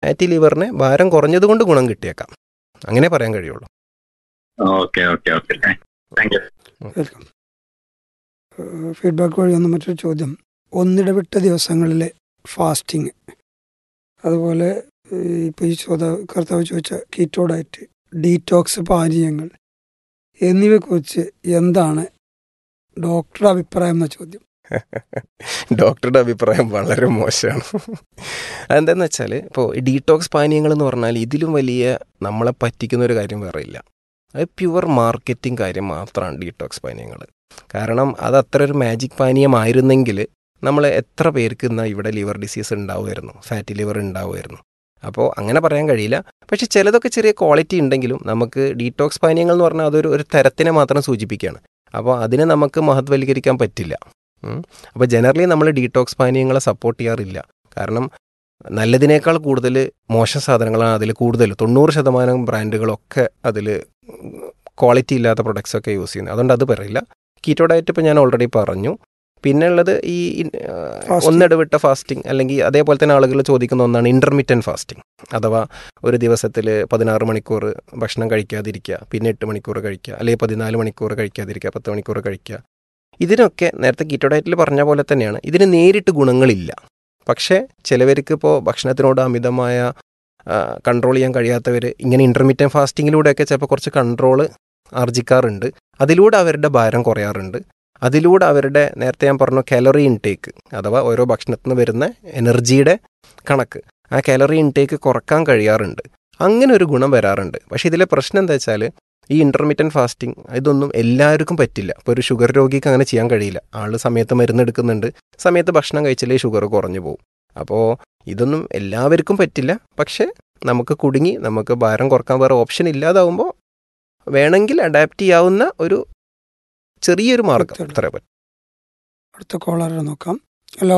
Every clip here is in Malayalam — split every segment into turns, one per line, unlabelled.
ഫാറ്റി ലിവറിന് ഭാരം കുറഞ്ഞതുകൊണ്ട് ഗുണം കിട്ടിയേക്കാം അങ്ങനെ പറയാൻ കഴിയുള്ളൂ
okay okay okay thank you
welcome feedback വഴി വന്ന മറ്റൊരു ചോദ്യം ഒന്നിടവിട്ട ദിവസങ്ങളിലെ ഫാസ്റ്റിംഗ് അതുപോലെ ഇപ്പോൾ ഈ ചോദ കർത്താവ് ചോദിച്ച കീറ്റോ ഡയറ്റ് ഡീറ്റോക്സ് പാനീയങ്ങൾ എന്നിവയെക്കുറിച്ച് എന്താണ് ഡോക്ടറുടെ അഭിപ്രായം എന്ന ചോദ്യം
ഡോക്ടറുടെ അഭിപ്രായം വളരെ മോശമാണ് അതെന്താന്ന് വെച്ചാൽ ഇപ്പോൾ ഡീടോക്സ് പാനീയങ്ങൾ എന്ന് പറഞ്ഞാൽ ഇതിലും വലിയ നമ്മളെ പറ്റിക്കുന്ന ഒരു കാര്യം വേറെ ഇല്ല അത് പ്യുവർ മാർക്കറ്റിംഗ് കാര്യം മാത്രമാണ് ഡീടോക്സ് പാനീയങ്ങൾ കാരണം അത് അത്ര ഒരു മാജിക് പാനീയമായിരുന്നെങ്കിൽ നമ്മൾ എത്ര പേർക്ക് ഇന്ന് ഇവിടെ ലിവർ ഡിസീസ് ഉണ്ടാവുമായിരുന്നു ഫാറ്റി ലിവർ ഉണ്ടാവുമായിരുന്നു അപ്പോൾ അങ്ങനെ പറയാൻ കഴിയില്ല പക്ഷെ ചിലതൊക്കെ ചെറിയ ക്വാളിറ്റി ഉണ്ടെങ്കിലും നമുക്ക് ഡീടോക്സ് പാനീയങ്ങൾ എന്ന് പറഞ്ഞാൽ അതൊരു ഒരു തരത്തിനെ മാത്രം സൂചിപ്പിക്കുകയാണ് അപ്പോൾ അതിനെ നമുക്ക് മഹത്വവൽക്കരിക്കാൻ പറ്റില്ല ഉം. അപ്പോൾ ജനറലി നമ്മൾ ഡീടോക്സ് പാനീയങ്ങളെ സപ്പോർട്ട് ചെയ്യാറില്ല കാരണം നല്ലതിനേക്കാൾ കൂടുതൽ മോശം സാധനങ്ങളാണ് അതിൽ കൂടുതൽ തൊണ്ണൂറ് ശതമാനം ബ്രാൻഡുകളൊക്കെ അതിൽ ക്വാളിറ്റി ഇല്ലാത്ത പ്രൊഡക്ട്സ് ഒക്കെ യൂസ് ചെയ്യുന്നത് അതുകൊണ്ട് അത് പറയില്ല കീറ്റോ ഡയറ്റ് ഇപ്പോൾ ഞാൻ ഓൾറെഡി പറഞ്ഞു പിന്നെ ഉള്ളത് ഈ ആ,
Fasting.
ഒന്നിടവിട്ട ഫാസ്റ്റിംഗ് അല്ലെങ്കിൽ അതേപോലെ തന്നെ ആളുകൾ ചോദിക്കുന്ന ഒന്നാണ് ഇൻ്റർമീഡിയൻ ഫാസ്റ്റിംഗ് അഥവാ ഒരു ദിവസത്തിൽ പതിനാറ് മണിക്കൂർ ഭക്ഷണം കഴിക്കാതിരിക്കുക പിന്നെ എട്ട് മണിക്കൂർ കഴിക്കുക അല്ലെങ്കിൽ പതിനാല് മണിക്കൂർ കഴിക്കാതിരിക്കുക പത്ത് മണിക്കൂർ കഴിക്കുക ഇതിനൊക്കെ നേരത്തെ കീറ്റോ ഡയറ്റിൽ പറഞ്ഞ പോലെ തന്നെയാണ് ഇതിന് നേരിട്ട് ഗുണങ്ങളില്ല പക്ഷേ ചിലവർക്ക് ഇപ്പോൾ ഭക്ഷണത്തിനോട് അമിതമായ കൺട്രോൾ ചെയ്യാൻ കഴിയാത്തവർ ഇങ്ങനെ ഇൻ്റർമീഡിയൻ ഫാസ്റ്റിങ്ങിലൂടെയൊക്കെ ചിലപ്പോൾ കുറച്ച് കൺട്രോൾ ആർജിക്കാറുണ്ട് അതിലൂടെ അവരുടെ ഭാരം കുറയാറുണ്ട് അതിലൂടെ അവരുടെ നേരത്തെ ഞാൻ പറഞ്ഞു കാലറി ഇൻടേക്ക് അഥവാ ഓരോ ഭക്ഷണത്തിൽ നിന്ന് വരുന്ന എനർജിയുടെ കണക്ക് ആ കാലറി ഇൻടേക്ക് കുറക്കാൻ കഴിയാറുണ്ട് അങ്ങനെ ഒരു ഗുണം വരാറുണ്ട് പക്ഷേ ഇതിലെ പ്രശ്നം എന്താ വെച്ചാൽ ഈ ഇൻ്റർമീഡിയൻ ഫാസ്റ്റിംഗ് ഇതൊന്നും എല്ലാവർക്കും പറ്റില്ല ഇപ്പോൾ ഒരു ഷുഗർ രോഗിക്ക് അങ്ങനെ ചെയ്യാൻ കഴിയില്ല ആൾ സമയത്ത് മരുന്ന് എടുക്കുന്നുണ്ട് സമയത്ത് ഭക്ഷണം കഴിച്ചാലേ ഷുഗർ കുറഞ്ഞു പോകും അപ്പോൾ ഇതൊന്നും എല്ലാവർക്കും പറ്റില്ല പക്ഷേ നമുക്ക് കുടുങ്ങി നമുക്ക് ഭാരം കുറക്കാൻ വേറെ ഓപ്ഷൻ ഇല്ലാതാവുമ്പോൾ വേണമെങ്കിൽ അഡാപ്റ്റ് ചെയ്യാവുന്ന ഒരു ചെറിയൊരു മാർഗം
തീർച്ചയായിട്ടും.
അത്രേ പറ്റും
അടുത്ത കോളറെ നോക്കാം ഹലോ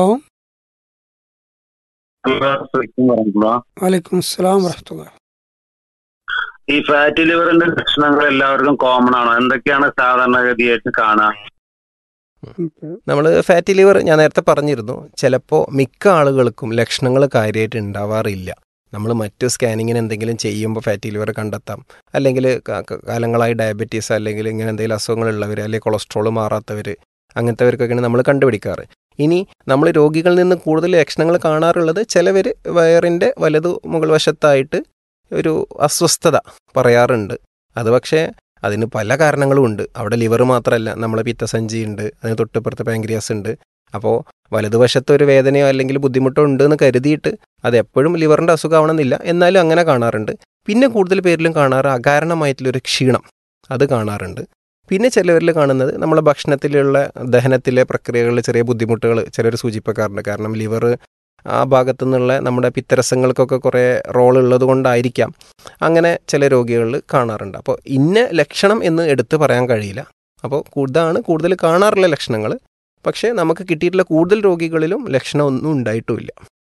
വലൈക്കും അസ്സലാം വറഹത്തുള്ള
ഈ ഫാറ്റി ലിവറിന്റെ ലക്ഷണങ്ങൾ എല്ലാവർക്കും കോമൺ ആണോ എന്തൊക്കെയാണ് സാധാരണഗതിയായിട്ട് കാണാം
നമ്മൾ ഫാറ്റി ലിവർ ഞാൻ നേരത്തെ പറഞ്ഞിരുന്നു ചിലപ്പോൾ മിക്ക ആളുകൾക്കും ലക്ഷണങ്ങൾ കാര്യമായിട്ട് ഉണ്ടാവാറില്ല നമ്മൾ മറ്റു സ്കാനിങ്ങിന് എന്തെങ്കിലും ചെയ്യുമ്പോൾ ഫാറ്റി ലിവർ കണ്ടെത്താം അല്ലെങ്കിൽ ക- ക- കാലങ്ങളായി ഡയബറ്റീസ് അല്ലെങ്കിൽ ഇങ്ങനെ എന്തെങ്കിലും അസുഖങ്ങളുള്ളവർ അല്ലെങ്കിൽ കൊളസ്ട്രോൾ മാറാത്തവർ അങ്ങനത്തെവർക്കൊക്കെയാണ് നമ്മൾ കണ്ടുപിടിക്കാറ് ഇനി നമ്മൾ രോഗികളിൽ നിന്ന് കൂടുതൽ ലക്ഷണങ്ങൾ കാണാറുള്ളത് ചിലവർ വയറിൻ്റെ വലതു മുകൾ വശത്തായിട്ട് ഒരു അസ്വസ്ഥത പറയാറുണ്ട് അത് പക്ഷേ അതിന് പല കാരണങ്ങളും ഉണ്ട് അവിടെ ലിവർ മാത്രമല്ല നമ്മളെ പിത്തസഞ്ചി ഉണ്ട് അതിന് തൊട്ടിപ്പുറത്ത് പാങ്ക്രിയാസ് ഉണ്ട് അപ്പോൾ വലതുവശത്ത് ഒരു വേദനയോ അല്ലെങ്കിൽ ബുദ്ധിമുട്ടോ ഉണ്ട് എന്ന് കരുതിയിട്ട് അത് എപ്പോഴും ലിവറിൻ്റെ അസുഖമാണെന്നില്ല എന്നാലും അങ്ങനെ കാണാറുണ്ട് പിന്നെ കൂടുതൽ പേരിലും കാണാറ് അകാരണമായിട്ടുള്ളൊരു ക്ഷീണം അത് കാണാറുണ്ട് പിന്നെ ചിലവരിൽ കാണുന്നത് നമ്മളെ ഭക്ഷണത്തിലുള്ള ദഹനത്തിലെ പ്രക്രിയകളിൽ ചെറിയ ബുദ്ധിമുട്ടുകൾ ചിലർ സൂചിപ്പിക്കാറുണ്ട് കാരണം ലിവർ ആ ഭാഗത്തു നിന്നുള്ള നമ്മുടെ പിത്തരസങ്ങൾക്കൊക്കെ കുറേ റോൾ ഉള്ളത് കൊണ്ടായിരിക്കാം അങ്ങനെ ചില രോഗികളിൽ കാണാറുണ്ട് അപ്പോൾ ഇന്ന ലക്ഷണം എന്ന് എടുത്തു പറയാൻ കഴിയില്ല അപ്പോൾ ഇതാണ് കൂടുതൽ കാണാറുള്ള ലക്ഷണങ്ങൾ പക്ഷേ നമുക്ക് കിട്ടിയിട്ടുള്ള കൂടുതൽ രോഗികളിലും ലക്ഷണം ഒന്നും ഉണ്ടായിട്ടുമില്ല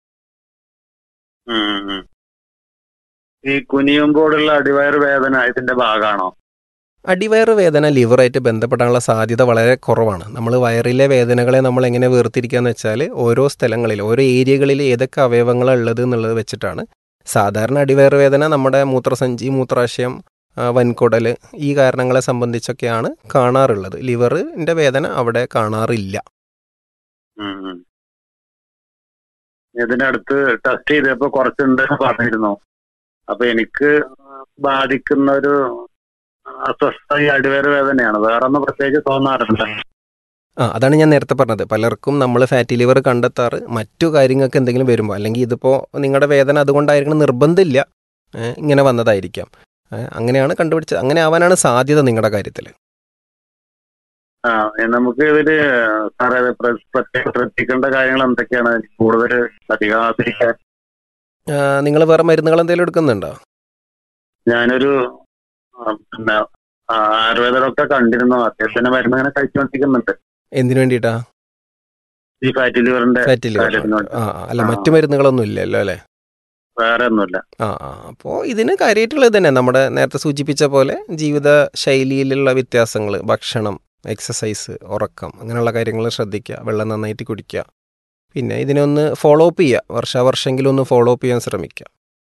ഉം, ഉം. ഈ കുനിയുമ്പോഴുള്ള അടിവയർ വേദന ഇതിന്റെ ഭാഗമാണോ
അടിവയറ് വേദന ലിവറായിട്ട് ബന്ധപ്പെടാനുള്ള സാധ്യത വളരെ കുറവാണ് നമ്മൾ വയറിലെ വേദനകളെ നമ്മൾ എങ്ങനെ വേർതിരിക്കുക എന്ന് വെച്ചാൽ ഓരോ സ്ഥലങ്ങളിൽ ഓരോ ഏരിയകളിൽ ഏതൊക്കെ അവയവങ്ങളാണ് ഉള്ളത് എന്നുള്ളത് വെച്ചിട്ടാണ് സാധാരണ അടിവയറ് വേദന നമ്മുടെ മൂത്രസഞ്ചി മൂത്രാശയം ആ, വൻകുടൽ ഈ കാരണങ്ങളെ സംബന്ധിച്ചൊക്കെയാണ് കാണാറുള്ളത് ലിവറിൻ്റെ വേദന അവിടെ കാണാറില്ല
ഉം, ഉം. ഇതിനടുത്ത് ടെസ്റ്റ് ചെയ്തപ്പോ കുറച്ചുണ്ട് എന്ന് പറഞ്ഞിരുന്നു അപ്പൊ എനിക്ക് ബാധിക്കുന്ന ഒരു അസ്വസ്ഥ ഈ അടിവയർ വേദനയാണ് വേറെ ഒന്നും പ്രത്യേകിച്ച് തോന്നാറില്ല
ആ അതാണ് ഞാൻ നേരത്തെ പറഞ്ഞത് പലർക്കും നമ്മൾ ഫാറ്റി ലിവർ കണ്ടെത്താറ് മറ്റു കാര്യങ്ങൾക്ക് എന്തെങ്കിലും വരുമ്പോൾ അല്ലെങ്കിൽ ഇതിപ്പോൾ നിങ്ങളുടെ വേദന അതുകൊണ്ടായിരിക്കണം നിർബന്ധമില്ല ഏ, ഇങ്ങനെ വന്നതായിരിക്കാം ഏ, അങ്ങനെയാണ് കണ്ടുപിടിച്ചത് അങ്ങനെ ആവാനാണ് സാധ്യത നിങ്ങളുടെ കാര്യത്തിൽ
ആ ഏ, നമുക്ക് ഇതില് സാറേ ഇത് പ്ര- പ്രത്യേകം ശ്രദ്ധിക്കേണ്ട കാര്യങ്ങൾ എന്തൊക്കെയാണ് കൂടുതൽ അധികാതിരിക്കാൻ
നിങ്ങൾ വേറെ മരുന്നുകൾ എന്തെങ്കിലും എടുക്കുന്നുണ്ടോ
ഞാനൊരു ആ, പിന്നെ ആ, ആയുർവേദ ഡോക്ടറെ കണ്ടിരുന്നു അത്യാവശ്യം മരുന്ന് ഇങ്ങനെ കഴിച്ചുകൊണ്ടിരിക്കുന്നുണ്ട്
എന്തിനു വേണ്ടിയിട്ടാ
ഈ ഫാറ്റി ലിവറിന്റെ
ഫാറ്റി ലിവർ
കാര്യത്തിന്
ആ ആ, അല്ല
ആ.
മറ്റു മരുന്നുകളൊന്നും ഇല്ലല്ലോ അല്ലേ
വേറെ ഒന്നുമില്ല
ആ ആ അപ്പോൾ ഇതിന് കാര്യമായിട്ടുള്ളത് തന്നെ നമ്മുടെ നേരത്തെ സൂചിപ്പിച്ച പോലെ ജീവിത ശൈലിയിലുള്ള വ്യത്യാസങ്ങൾ ഭക്ഷണം എക്സസൈസ് ഉറക്കം അങ്ങനെയുള്ള കാര്യങ്ങൾ ശ്രദ്ധിക്കുക വെള്ളം നന്നായിട്ട് കുടിക്കുക പിന്നെ ഇതിനൊന്ന് ഫോളോ അപ്പ് ചെയ്യുക വർഷാവർഷമെങ്കിലും ഒന്ന് ഫോളോ അപ്പ് ചെയ്യാൻ ശ്രമിക്കുക